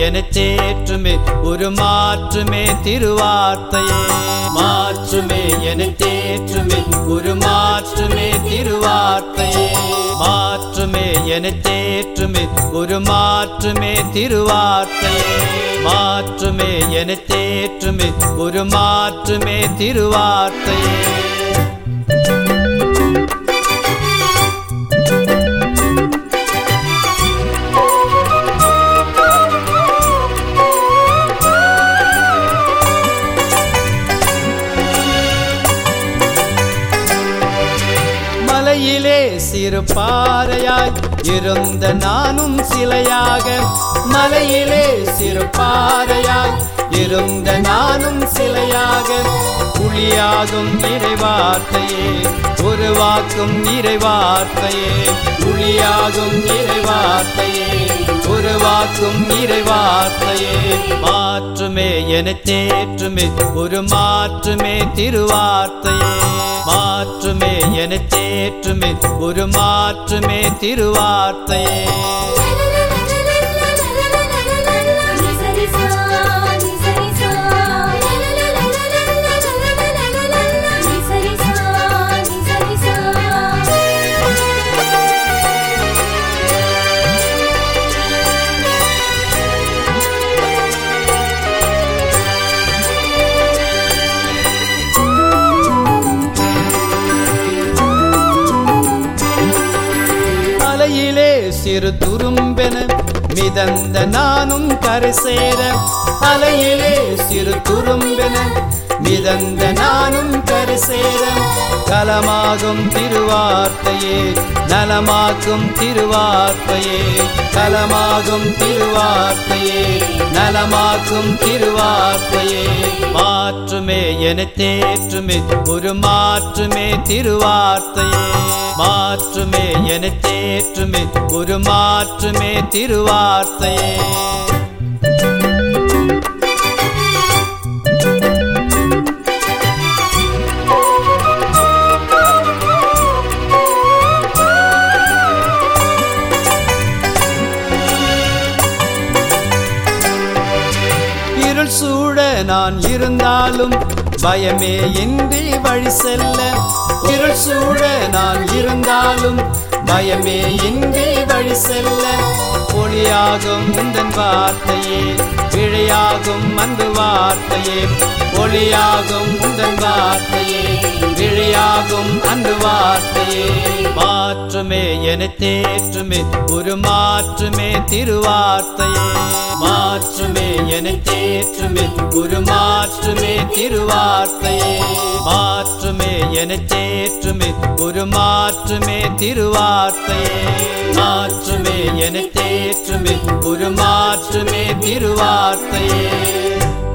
என தேற்றுமே ஒரு மாற்றுமே திருவார்த்தையே மாற்றுமே என தேற்றுமே ஒரு மாற்றுமே திருவார்த்தையே மாற்றுமே என தேற்றுமே ஒரு மாற்றுமே திருவார்த்தையே மாற்றுமே என தேற்றுமே ஒரு மாற்றுமே திருவார்த்தையே மலையிலே சிறு பாறையாய் இருந்த நானும் சிலையாக மலையிலே சிறு பாறையாய் இருந்த நானும் சிலையாக புலியாகும் இறைவார்த்தையே உருவாக்கும் இறைவார்த்தையே புலியாகும் இறைவார்த்தையே உருவாக்கும் இறைவார்த்தையே மாற்றுமே என தேற்றுமே ஒரு மாற்றுமே திருவார்த்தையே மாற்றுமே என தேற்றுமே ஒரு மாற்றுமே திருவார்த்தையே அலையிலே சிறு துரும்பென மிதந்த நானும் கரை சேர அலையிலே சிறு துரும்பென மிதந்த நானும் கரை சேர கலமாகும் திருவார்த்தையே நலமாக்கும் திருவார்த்தையே கலமாகும் திருவார்த்தையே நலமாக்கும் திருவார்த்தையே மாற்றுமே என தேற்றுமே ஒரு மாற்றுமே திருவார்த்தையே மாற்றுமே என தேற்றுமே ஒரு மாற்றுமே திருவார்த்தையே இருள் சூழ நான் இருந்தாலும் பயமே இன்றி வழி செல்ல இருள் சூழ நான் இருந்தாலும் பயமே இன்றி வழி செல்ல ஒளியாகும் உந்தன் வார்த்தையே விழையாகும் அன்பு வார்த்தையே ஒளியாகும் உந்தன் வார்த்தையே விழையாகும் அன்பு வார்த்தையே மாற்றுமே என தேற்றுமே ஒரு மாற்றுமே திருவார்த்தையே மாற்றுமே என தேற்றுமே ஒரு மாற்றுமே திருவார்த்தையே மாற்றுமே என தேற்றுமே ஒரு மாற்றுமே திருவார்த்தையே மாற்றுமே என தேற்றுமே ஒரு மாற்றுமே திருவார்த்தையே